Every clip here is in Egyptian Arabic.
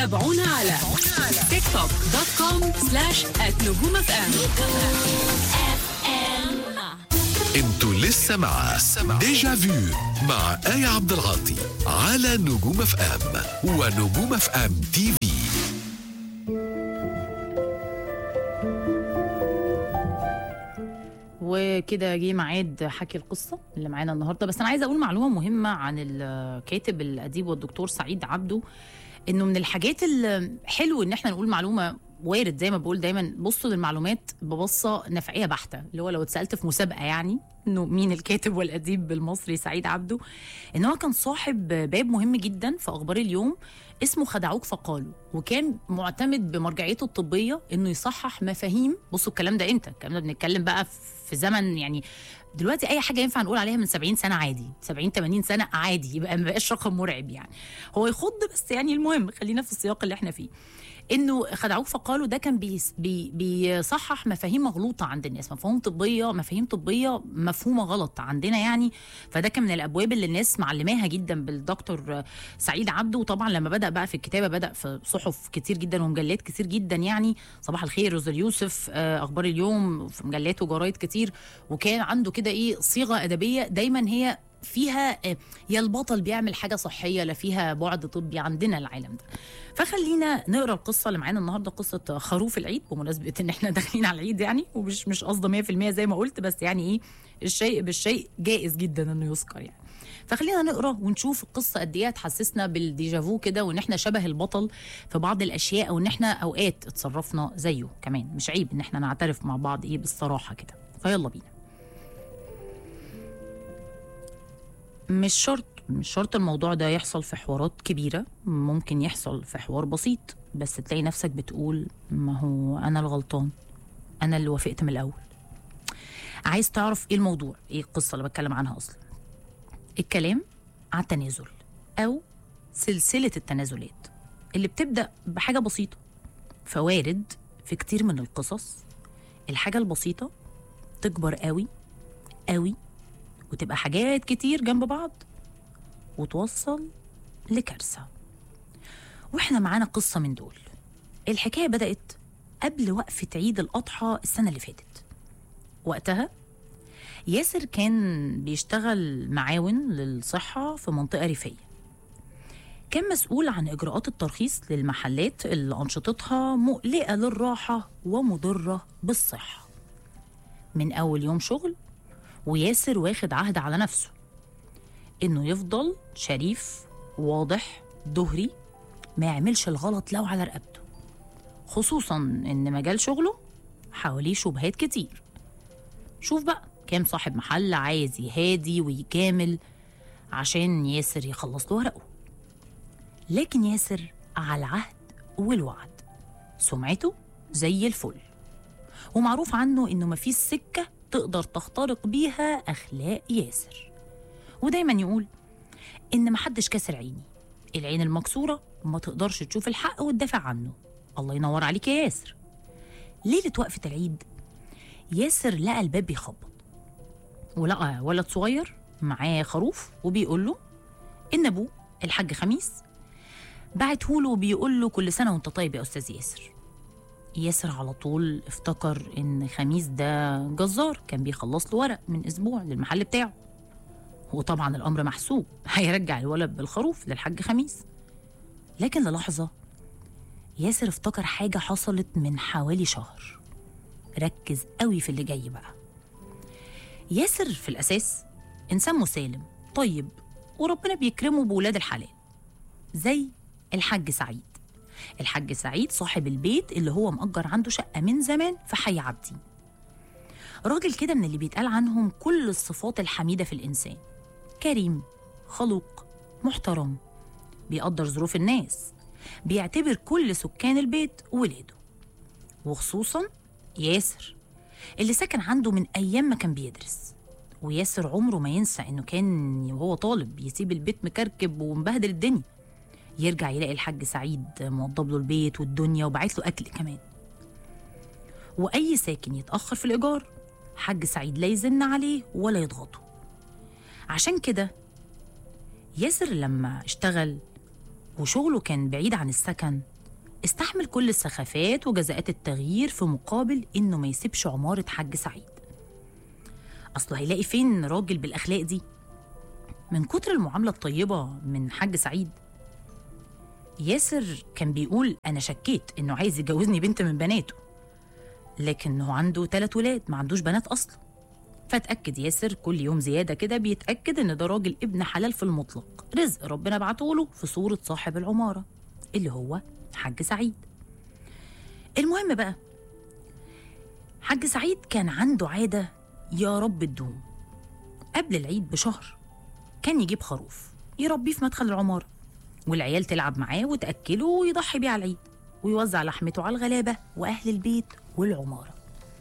تابعونا على تيك توك دوت كوم سلاش نجوم اف ام انتوا لسه مع ديجا فيو مع آية عبد العاطي على نجوم اف ام ونجوم اف ام تي في وكده جه ميعاد حكي القصه اللي معانا النهارده بس انا عايزه اقول معلومه مهمه عن الكاتب الاديب والدكتور سعيد عبده انه من الحاجات الحلو ان احنا نقول معلومه وارد زي ما بقول دايما بصوا للمعلومات ببصه نفعيه بحته اللي هو لو اتسالت في مسابقه يعني انه مين الكاتب والاديب المصري سعيد عبده ان هو كان صاحب باب مهم جدا في اخبار اليوم اسمه خدعوك فقالوا وكان معتمد بمرجعيته الطبيه انه يصحح مفاهيم بصوا الكلام ده امتى الكلام ده بنتكلم بقى في زمن يعني دلوقتي اي حاجه ينفع نقول عليها من 70 سنه عادي 70 80 سنه عادي يبقى ما بقاش رقم مرعب يعني هو يخض بس يعني المهم خلينا في السياق اللي احنا فيه انه خدعوك فقالوا ده كان بيس بي بيصحح مفاهيم مغلوطه عند الناس مفاهيم طبيه مفاهيم طبيه مفهومه غلط عندنا يعني فده كان من الابواب اللي الناس معلماها جدا بالدكتور سعيد عبده وطبعا لما بدا بقى في الكتابه بدا في صحف كتير جدا ومجلات كتير جدا يعني صباح الخير روزل يوسف آه، اخبار اليوم في مجلات وجرايد كتير وكان عنده كده ايه صيغه ادبيه دايما هي فيها آه، يا البطل بيعمل حاجه صحيه لا فيها بعد طبي عندنا العالم ده فخلينا نقرا القصه اللي معانا النهارده قصه خروف العيد بمناسبه ان احنا داخلين على العيد يعني ومش مش قصده 100% زي ما قلت بس يعني ايه الشيء بالشيء جائز جدا انه يذكر يعني فخلينا نقرا ونشوف القصه قد ايه هتحسسنا بالديجافو كده وان احنا شبه البطل في بعض الاشياء او ان احنا اوقات اتصرفنا زيه كمان مش عيب ان احنا نعترف مع بعض ايه بالصراحه كده فيلا بينا مش شرط مش شرط الموضوع ده يحصل في حوارات كبيرة ممكن يحصل في حوار بسيط بس تلاقي نفسك بتقول ما هو أنا الغلطان أنا اللي وافقت من الأول عايز تعرف إيه الموضوع إيه القصة اللي بتكلم عنها أصلا الكلام عن التنازل أو سلسلة التنازلات اللي بتبدأ بحاجة بسيطة فوارد في كتير من القصص الحاجة البسيطة تكبر قوي قوي وتبقى حاجات كتير جنب بعض وتوصل لكارثة واحنا معانا قصة من دول الحكاية بدأت قبل وقفة عيد الأضحى السنة اللي فاتت وقتها ياسر كان بيشتغل معاون للصحة في منطقة ريفية كان مسؤول عن إجراءات الترخيص للمحلات اللي أنشطتها مقلقة للراحة ومضرة بالصحة من أول يوم شغل وياسر واخد عهد على نفسه انه يفضل شريف واضح ظهري ما يعملش الغلط لو على رقبته خصوصا ان مجال شغله حواليه شبهات كتير شوف بقى كام صاحب محل عايز يهادي ويجامل عشان ياسر يخلص له ورقه لكن ياسر على العهد والوعد سمعته زي الفل ومعروف عنه انه مفيش سكه تقدر تخترق بيها اخلاق ياسر ودايما يقول ان محدش كسر عيني العين المكسوره ما تقدرش تشوف الحق وتدافع عنه الله ينور عليك يا ياسر ليله وقفه العيد ياسر لقى الباب بيخبط ولقى ولد صغير معاه خروف وبيقول له ان ابوه الحاج خميس بعتهوله وبيقول له كل سنه وانت طيب يا استاذ ياسر ياسر على طول افتكر ان خميس ده جزار كان بيخلص له ورق من اسبوع للمحل بتاعه وطبعا الامر محسوب هيرجع الولد بالخروف للحاج خميس لكن للحظه ياسر افتكر حاجه حصلت من حوالي شهر ركز قوي في اللي جاي بقى ياسر في الاساس انسان مسالم طيب وربنا بيكرمه بولاد الحلال زي الحاج سعيد الحاج سعيد صاحب البيت اللي هو مأجر عنده شقة من زمان في حي عابدين راجل كده من اللي بيتقال عنهم كل الصفات الحميدة في الإنسان كريم خلوق محترم بيقدر ظروف الناس بيعتبر كل سكان البيت ولاده وخصوصا ياسر اللي سكن عنده من أيام ما كان بيدرس وياسر عمره ما ينسى إنه كان وهو طالب يسيب البيت مكركب ومبهدل الدنيا يرجع يلاقي الحاج سعيد موضب له البيت والدنيا وبعت له اكل كمان واي ساكن يتاخر في الايجار حاج سعيد لا يزن عليه ولا يضغطه عشان كده ياسر لما اشتغل وشغله كان بعيد عن السكن استحمل كل السخافات وجزاءات التغيير في مقابل إنه ما يسيبش عمارة حاج سعيد أصله هيلاقي فين راجل بالأخلاق دي من كتر المعاملة الطيبة من حاج سعيد ياسر كان بيقول أنا شكيت إنه عايز يجوزني بنت من بناته لكنه عنده ثلاث ولاد ما عندوش بنات أصلا فاتأكد ياسر كل يوم زيادة كده بيتأكد إن ده راجل ابن حلال في المطلق رزق ربنا بعته له في صورة صاحب العمارة اللي هو حاج سعيد المهم بقى حاج سعيد كان عنده عادة يا رب تدوم قبل العيد بشهر كان يجيب خروف يربيه في مدخل العمارة والعيال تلعب معاه وتأكله ويضحي بيه على العيد ويوزع لحمته على الغلابة وأهل البيت والعمارة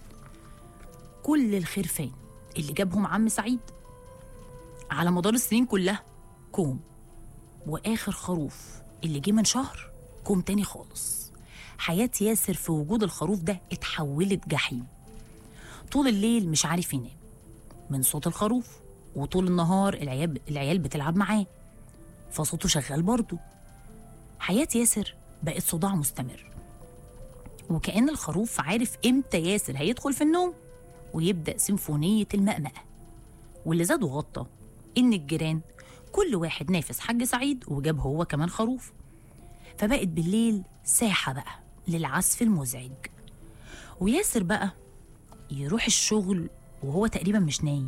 كل الخرفان اللي جابهم عم سعيد على مدار السنين كلها كوم وآخر خروف اللي جه من شهر كوم تاني خالص حياة ياسر في وجود الخروف ده اتحولت جحيم طول الليل مش عارف ينام من صوت الخروف وطول النهار العيال العيال بتلعب معاه فصوته شغال برضه حياة ياسر بقت صداع مستمر وكأن الخروف عارف امتى ياسر هيدخل في النوم ويبدأ سيمفونية المأمأة واللي زاد وغطى إن الجيران كل واحد نافس حاج سعيد وجاب هو كمان خروف فبقت بالليل ساحة بقى للعزف المزعج وياسر بقى يروح الشغل وهو تقريبا مش نايم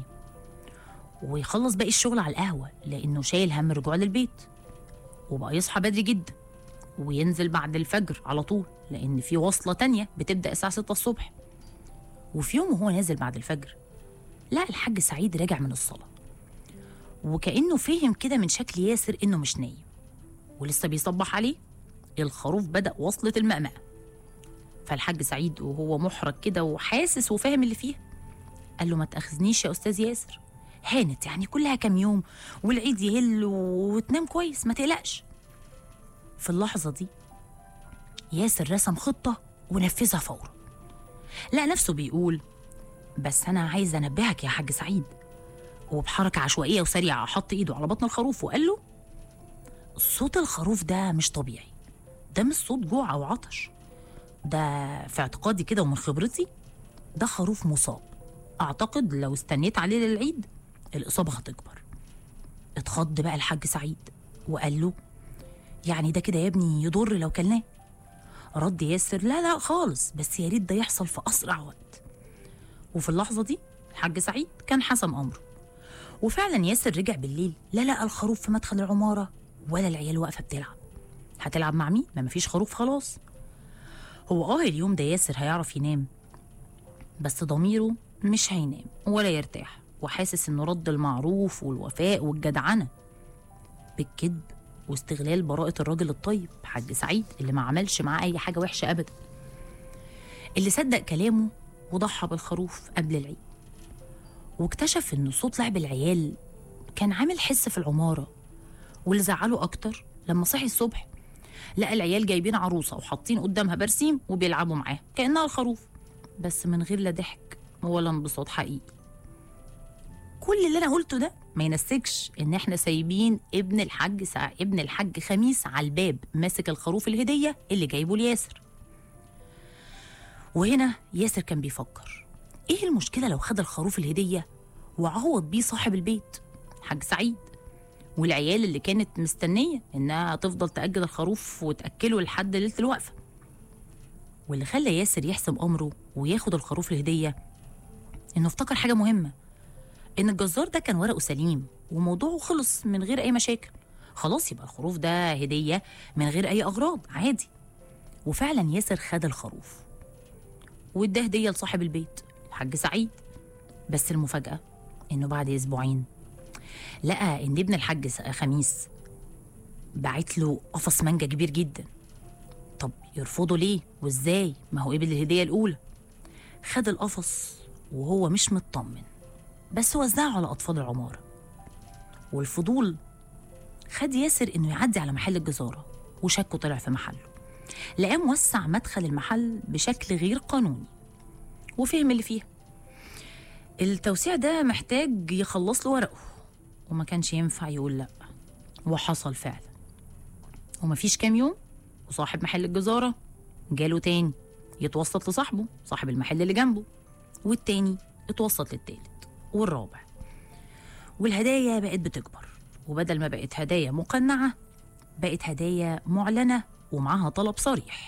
ويخلص باقي الشغل على القهوة لأنه شايل هم رجوع للبيت وبقى يصحى بدري جدا وينزل بعد الفجر على طول لأن في وصلة تانية بتبدأ الساعة 6 الصبح وفي يوم وهو نازل بعد الفجر لقى الحاج سعيد راجع من الصلاة وكأنه فهم كده من شكل ياسر إنه مش نايم ولسه بيصبح عليه الخروف بدأ وصلة المأمأة فالحاج سعيد وهو محرج كده وحاسس وفاهم اللي فيها قال له ما تأخذنيش يا أستاذ ياسر هانت يعني كلها كام يوم والعيد يهل وتنام كويس ما تقلقش في اللحظة دي ياسر رسم خطة ونفذها فورا لقى نفسه بيقول بس أنا عايز أنبهك يا حاج سعيد وبحركة عشوائية وسريعة حط إيده على بطن الخروف وقال له صوت الخروف ده مش طبيعي ده مش صوت جوع أو عطش ده في اعتقادي كده ومن خبرتي ده خروف مصاب أعتقد لو استنيت عليه للعيد الإصابة هتكبر اتخض بقى الحاج سعيد وقال له يعني ده كده يا ابني يضر لو كلناه رد ياسر لا لا خالص بس يا ريت ده يحصل في أسرع وقت وفي اللحظة دي الحاج سعيد كان حسم أمره وفعلا ياسر رجع بالليل لا لقى الخروف في مدخل العمارة ولا العيال واقفة بتلعب هتلعب مع مين؟ ما مفيش خروف خلاص هو اه اليوم ده ياسر هيعرف ينام بس ضميره مش هينام ولا يرتاح وحاسس انه رد المعروف والوفاء والجدعنة بالكذب واستغلال براءة الراجل الطيب حاج سعيد اللي ما عملش معاه أي حاجة وحشة أبدا اللي صدق كلامه وضحى بالخروف قبل العيد واكتشف إن صوت لعب العيال كان عامل حس في العمارة واللي زعله أكتر لما صحي الصبح لقى العيال جايبين عروسة وحاطين قدامها برسيم وبيلعبوا معاها كأنها الخروف بس من غير لا ضحك ولا انبساط حقيقي كل اللي انا قلته ده ما ينسكش ان احنا سايبين ابن الحاج سع... ابن الحاج خميس على الباب ماسك الخروف الهديه اللي جايبه لياسر وهنا ياسر كان بيفكر ايه المشكله لو خد الخروف الهديه وعوض بيه صاحب البيت حاج سعيد والعيال اللي كانت مستنيه انها تفضل تاجل الخروف وتاكله لحد ليله الوقفه واللي خلى ياسر يحسم امره وياخد الخروف الهديه انه افتكر حاجه مهمه ان الجزار ده كان ورقه سليم وموضوعه خلص من غير اي مشاكل خلاص يبقى الخروف ده هديه من غير اي اغراض عادي وفعلا ياسر خد الخروف واداه هديه لصاحب البيت الحاج سعيد بس المفاجاه انه بعد اسبوعين لقى ان ابن الحاج س- خميس بعت له قفص مانجا كبير جدا طب يرفضه ليه وازاي ما هو قبل الهديه الاولى خد القفص وهو مش مطمن بس وزعه على أطفال العمارة والفضول خد ياسر إنه يعدي على محل الجزارة وشكه طلع في محله لقاه موسع مدخل المحل بشكل غير قانوني وفهم اللي فيها التوسيع ده محتاج يخلص له ورقه وما كانش ينفع يقول لأ وحصل فعلا ومفيش كام يوم وصاحب محل الجزارة جاله تاني يتوسط لصاحبه صاحب المحل اللي جنبه والتاني اتوسط للتالت والرابع والهدايا بقت بتكبر وبدل ما بقت هدايا مقنعة بقت هدايا معلنة ومعاها طلب صريح